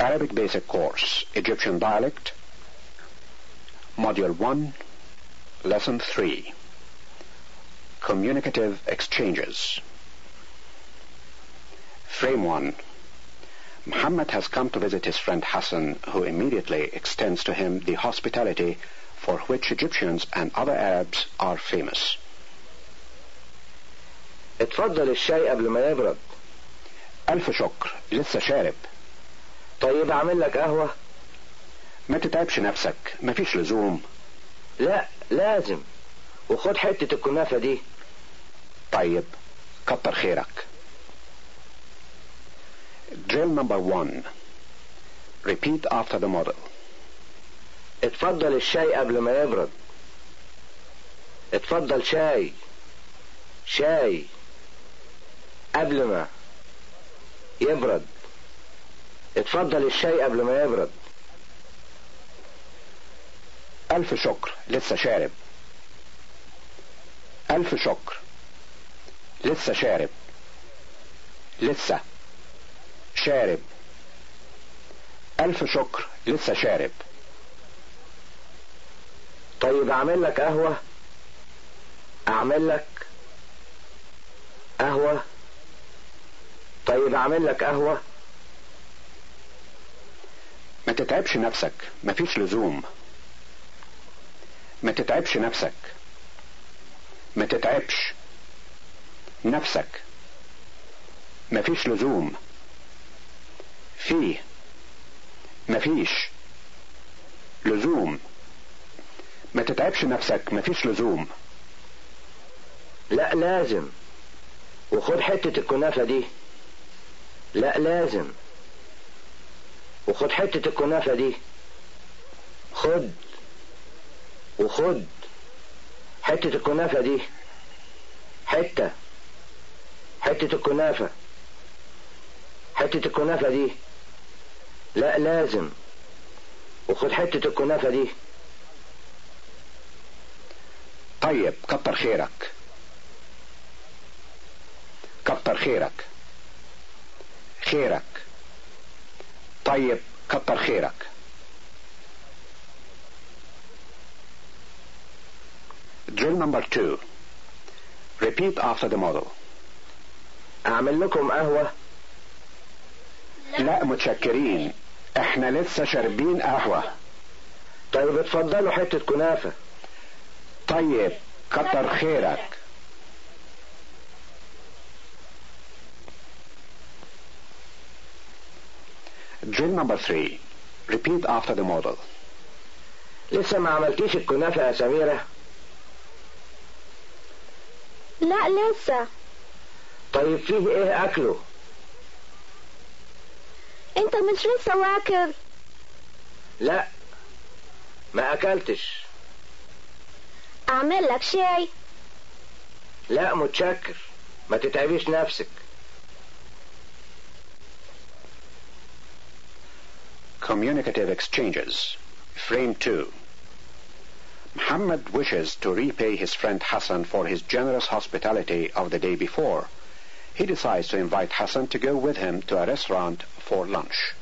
Arabic Basic Course, Egyptian Dialect, Module 1, Lesson 3, Communicative Exchanges. Frame 1. Muhammad has come to visit his friend Hassan, who immediately extends to him the hospitality for which Egyptians and other Arabs are famous. اتفضل الشاي قبل ما يبرد ألف شكر لسه شارب طيب اعمل لك قهوة ما تتعبش نفسك مفيش لزوم لا لازم وخد حتة الكنافة دي طيب كتر خيرك Drill number one. Repeat after the model. اتفضل الشاي قبل ما يبرد اتفضل شاي شاي قبل ما يبرد اتفضل الشاي قبل ما يبرد ألف شكر لسه شارب ألف شكر لسه شارب لسه شارب ألف شكر لسه شارب طيب اعمل لك قهوة اعمل لك قهوة طيب اعمل لك قهوة ما تتعبش نفسك مفيش لزوم ما تتعبش نفسك ما تتعبش نفسك مفيش لزوم فيه مفيش لزوم ما تتعبش نفسك مفيش لزوم لا لازم وخد حتة الكنافة دي لا لازم وخد حتة الكنافة دي خد وخد حتة الكنافة دي حتة حتة الكنافة حتة الكنافة دي لا لازم وخد حتة الكنافة دي طيب كتر خيرك كتر خيرك خيرك طيب كتر خيرك Drill number two. Repeat after the model. اعمل لكم قهوة لا متشكرين احنا لسه شاربين قهوة طيب اتفضلوا حتة كنافة طيب كتر خيرك Drill number three. Repeat after the model. لسه ما عملتيش الكنافة يا سميرة لا لسه طيب فيه ايه اكله انت مش لسه واكل لا ما اكلتش اعمل لك شاي لا متشكر ما تتعبيش نفسك Communicative exchanges. Frame 2. Muhammad wishes to repay his friend Hassan for his generous hospitality of the day before. He decides to invite Hassan to go with him to a restaurant for lunch.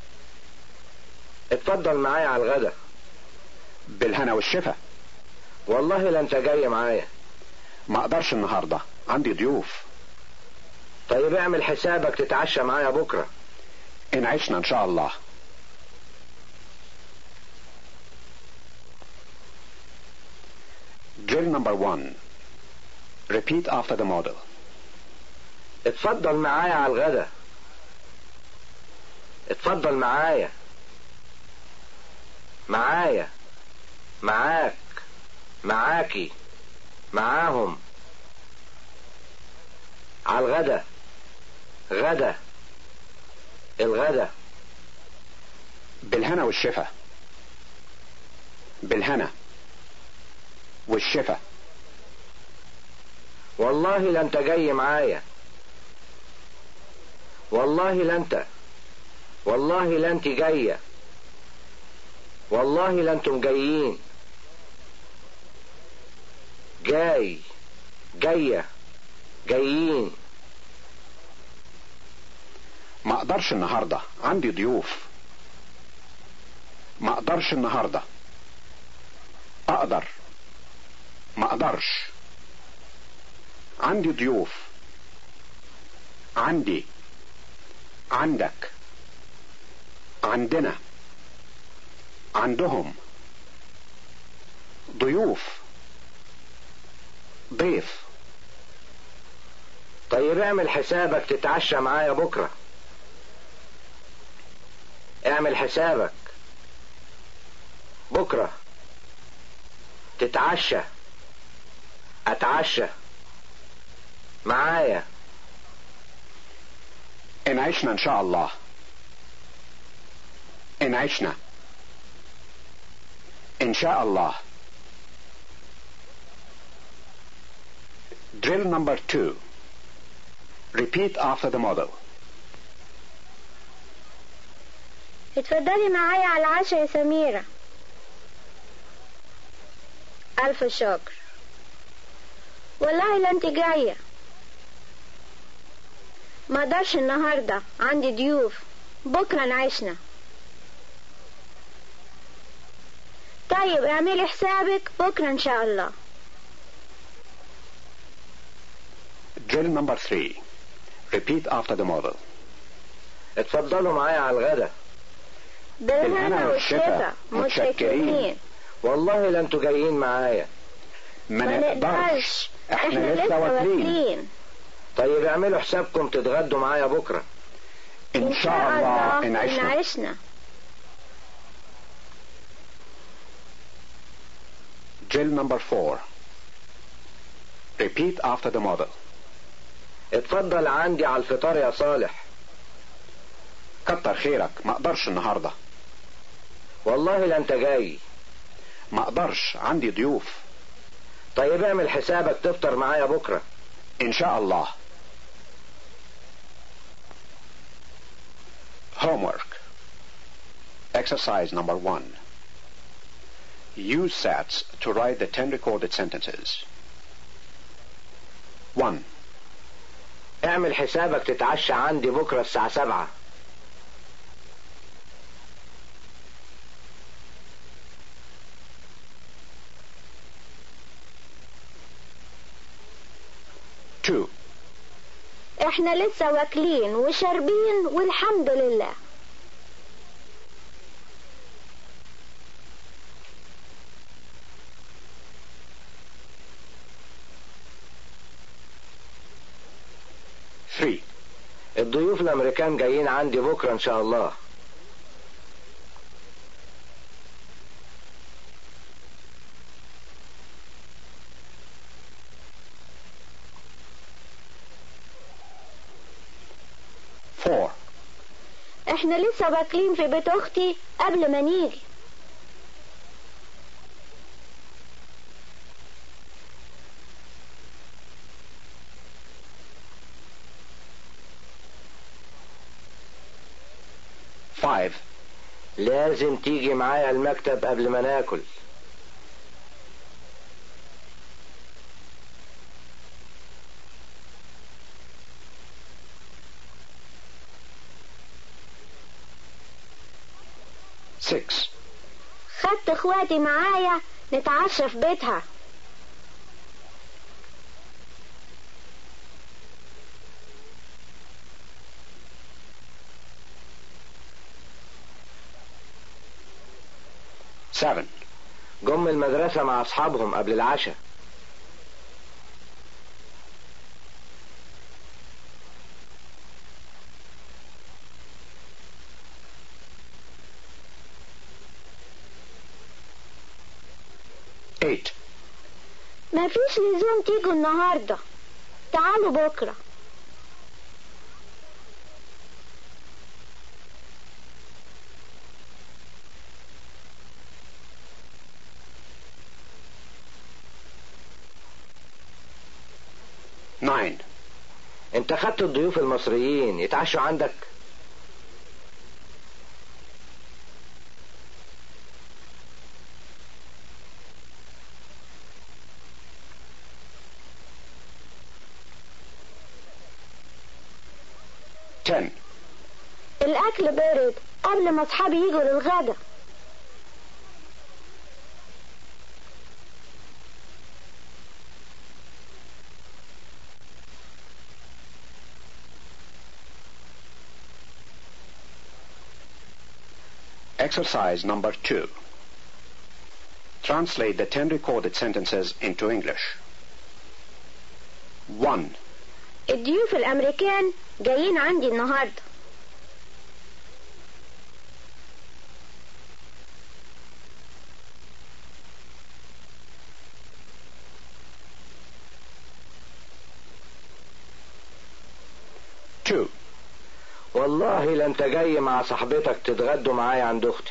اتفضل معايا على الغدا بالهنا والشفا والله لا انت جاي معايا ما اقدرش النهارده عندي ضيوف طيب اعمل حسابك تتعشى معايا بكرة ان عشنا ان شاء الله Drill number one. Repeat after the model. اتفضل معايا على الغدا اتفضل معايا معايا معاك معاكي معاهم على الغدا غدا الغدا بالهنا والشفا بالهنا والشفا والله لا انت جاي معايا والله لا انت والله لا انت جاية والله لا انتم جايين جاي جاية جايين ما اقدرش النهارده عندي ضيوف ما اقدرش النهاردة اقدر ما اقدرش عندي ضيوف عندي عندك عندنا عندهم ضيوف ضيف طيب اعمل حسابك تتعشى معايا بكرة اعمل حسابك بكرة تتعشى اتعشى معايا ان عشنا ان شاء الله ان عشنا ان شاء الله drill number two repeat after the model اتفضلي معايا على العشاء يا سميرة ألف شكر والله لا انت جاية ما اقدرش النهاردة عندي ضيوف بكرة نعيشنا طيب اعملي حسابك بكرة ان شاء الله drill number three repeat after the model اتفضلوا معايا على الغدا بالهنا والشفا متشكرين والله لا انتوا جايين معايا ما ما نقدرش احنا لسه واكلين طيب اعملوا حسابكم تتغدوا معايا بكرة ان شاء الله ان إن عشنا عشنا drill number four repeat after the model اتفضل عندي على الفطار يا صالح كتر خيرك ما اقدرش النهارده والله لا انت جاي ما اقدرش عندي ضيوف طيب اعمل حسابك تفطر معايا بكرة ان شاء الله homework exercise number one use sats to write the 10 recorded sentences 1 اعمل حسابك تتعشى عندي بكرة الساعة سبعة two احنا لسه واكلين وشاربين والحمد لله three الضيوف الامريكان جايين عندي بكرة ان شاء الله four احنا لسه واكلين في بيت اختي قبل ما نيجي five لازم تيجي معايا المكتب قبل ما ناكل six خدت اخواتي معايا نتعشى في بيتها seven جم المدرسة مع اصحابهم قبل العشاء eight ما فيش لزوم تيجوا النهاردة تعالوا بكرة nine انت خدت الضيوف المصريين يتعشوا عندك ten الأكل برد قبل ما أصحابي يجوا للغدا Exercise number two. Translate the ten recorded sentences into English. 1. الضيوف الأمريكان جايين عندي النهاردة Two. والله لا انت جاي مع صاحبتك تتغدوا معايا عند اختي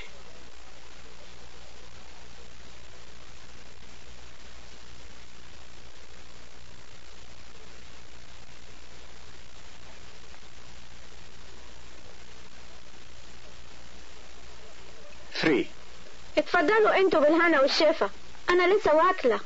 Three. اتفضلوا انتوا بالهنا والشفا انا لسه واكلة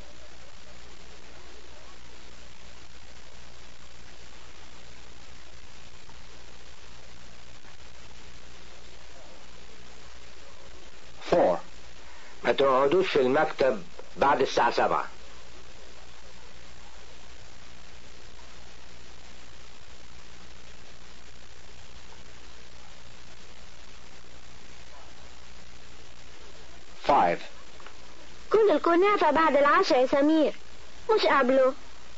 Four. ما تقعدوش في المكتب بعد الساعة سبعة Five. كل الكنافة بعد العشاء يا سمير مش قبله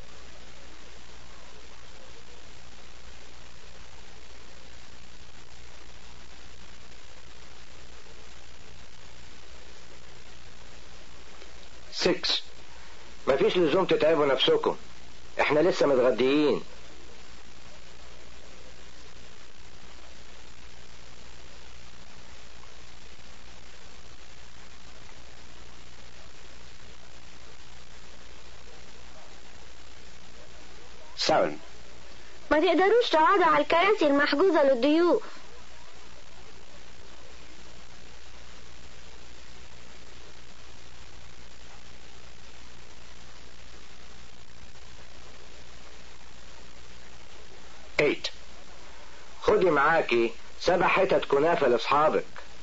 Six. مفيش لزوم تتعبوا نفسكم احنا لسه متغديين Seven. ما تقدروش تقعدوا على الكراسي المحجوزة للضيوف Eight. خدي معاكي سبع حتت كنافة لاصحابك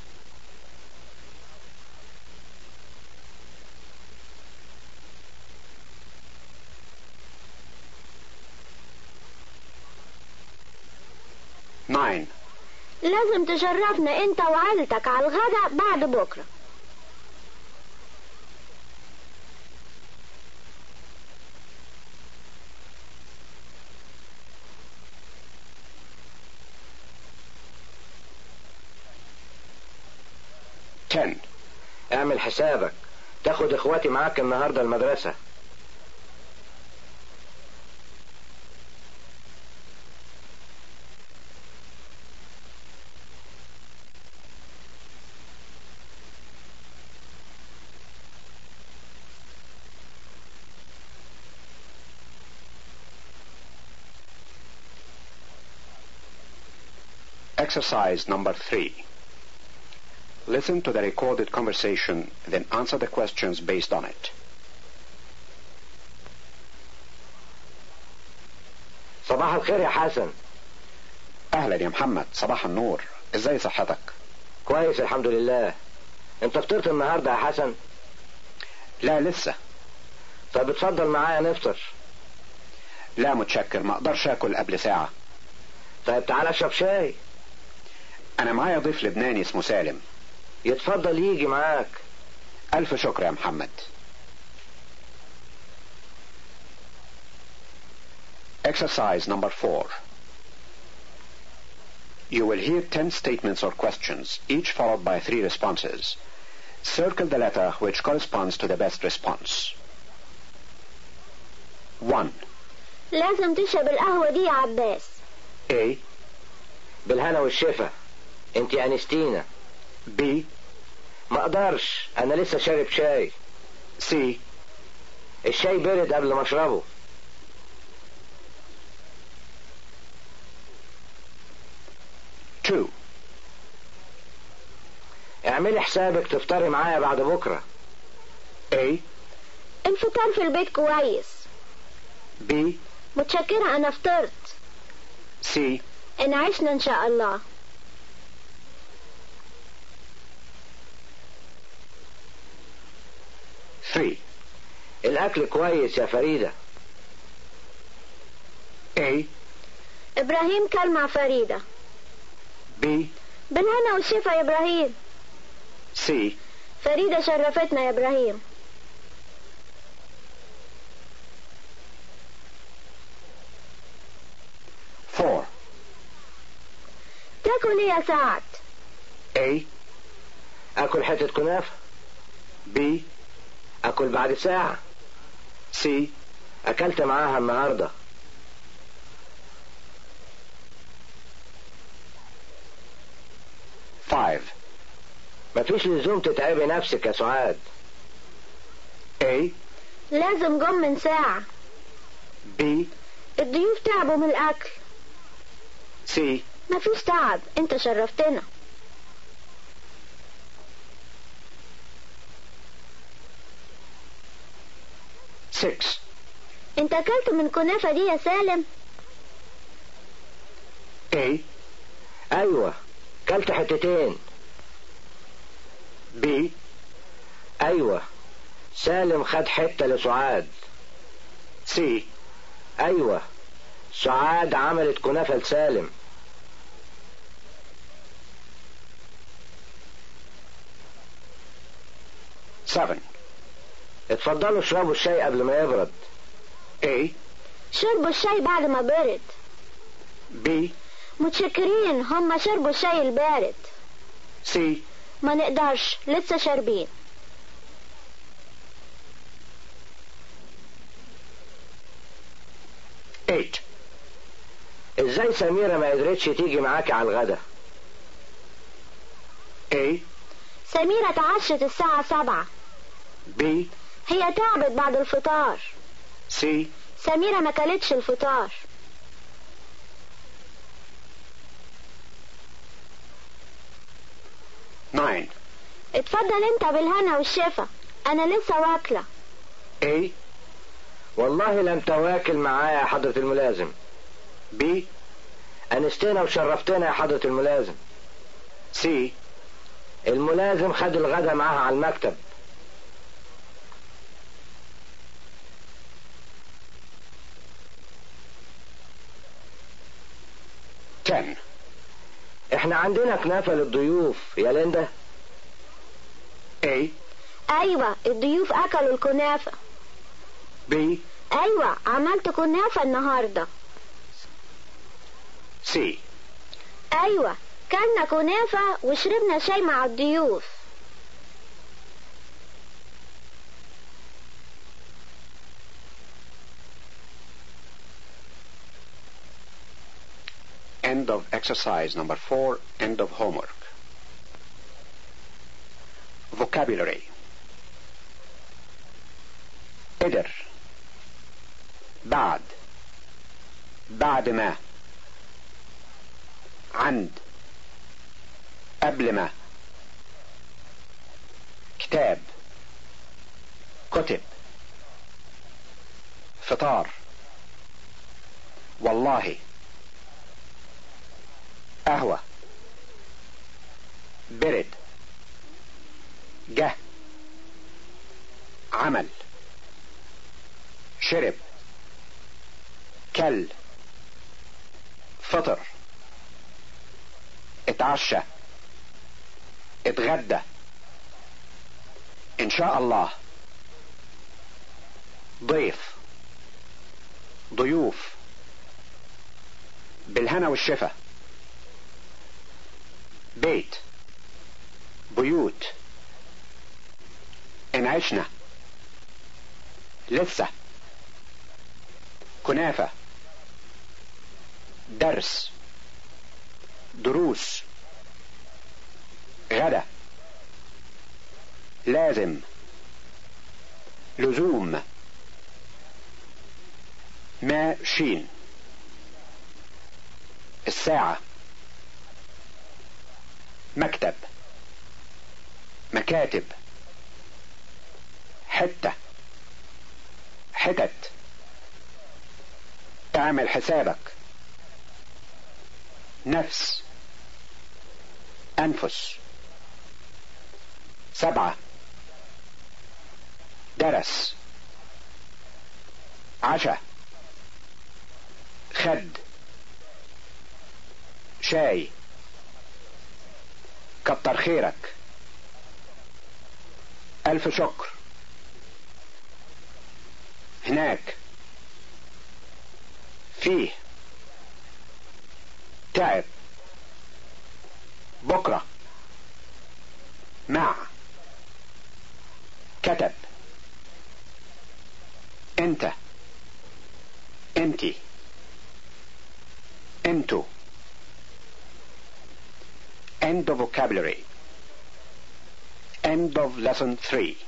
Nine. لازم تشرفنا انت وعيلتك على الغداء بعد بكرة Ten. اعمل حسابك تاخد اخواتي معاك النهاردة المدرسة Exercise number three. Listen to the recorded conversation, then answer the questions based on it. صباح الخير يا حسن أهلا يا محمد صباح النور إزاي صحتك؟ كويس الحمد لله انت فطرت النهاردة يا حسن لا لسه طب اتفضل معايا نفطر لا متشكر ما أقدرش أكل قبل ساعة طيب تعالى اشرب شاي أنا معايا ضيف لبناني اسمه سالم يتفضل يجي معاك ألف شكر يا محمد Exercise number four. You will hear ten statements or questions, each followed by three responses. Circle the letter which corresponds to the best response. 1. لازم تشرب القهوة دي يا عباس A. بالهنا والشفا انت انستينا B. ما اقدرش انا لسه شارب شاي C. الشاي برد قبل ما اشربه Two. اعملي حسابك تفطري معايا بعد بكرة A. الفطار في البيت كويس B. متشكرة أنا فطرت C. إن عشنا إن شاء الله Three. الاكل كويس يا فريدة A. إبراهيم كل مع فريدة B. بالهنا والشفا يا إبراهيم سي فريدة شرفتنا يا إبراهيم فور تاكل ايه يا سعد A اكل حتة كنافة B اكل بعد ساعة C اكلت معاها النهاردة five مفيش لزوم تتعبي نفسك يا سعاد A لازم جم من ساعة B الضيوف تعبوا من الأكل C مفيش تعب انت شرفتنا six انت اكلت من كنافة دي يا سالم A ايوه كلت حتتين B ايوه سالم خد حتة لسعاد C ايوه سعاد عملت كنافة لسالم seven اتفضلوا اشربوا الشاي قبل ما يبرد A شربوا الشاي بعد ما برد B متشكرين هم شربوا الشاي البارد C ما نقدرش لسه شاربين eight ازاي سميرة ما قدرتش تيجي معاكي على الغدا A سميرة اتعشت الساعة سبعة B هي تعبت بعد الفطار C سميرة ما كلتش الفطار nine اتفضل انت بالهنا والشفا انا لسه واكلة A والله لم تواكل معايا يا حضرة الملازم B انستنا وشرفتنا يا حضرة الملازم C الملازم خد الغدا معاها على المكتب ten احنا عندنا كنافة للضيوف يا ليندا A ايوه الضيوف اكلوا الكنافة B ايوه عملت كنافة النهاردة C ايوه كلنا كنافة وشربنا شاي مع الضيوف End of exercise number four. End of homework. Vocabulary. قدر بعد بعد ما عند قبل ما كتاب كتب فطار والله قهوة برد جه عمل شرب كل فطر اتعشى اتغدى ان شاء الله ضيف ضيوف بالهنا والشفا بيت بيوت ان عشنا لسه كنافة درس دروس غدا لازم لزوم ماشين الساعة مكتب مكاتب حتة حتت اعمل حسابك نفس أنفس سبعة درس عشاء خد شاي كتر خيرك ألف شكر هناك فيه تعب بكرة مع كتب انت انتي انتو End of vocabulary. End of lesson 3.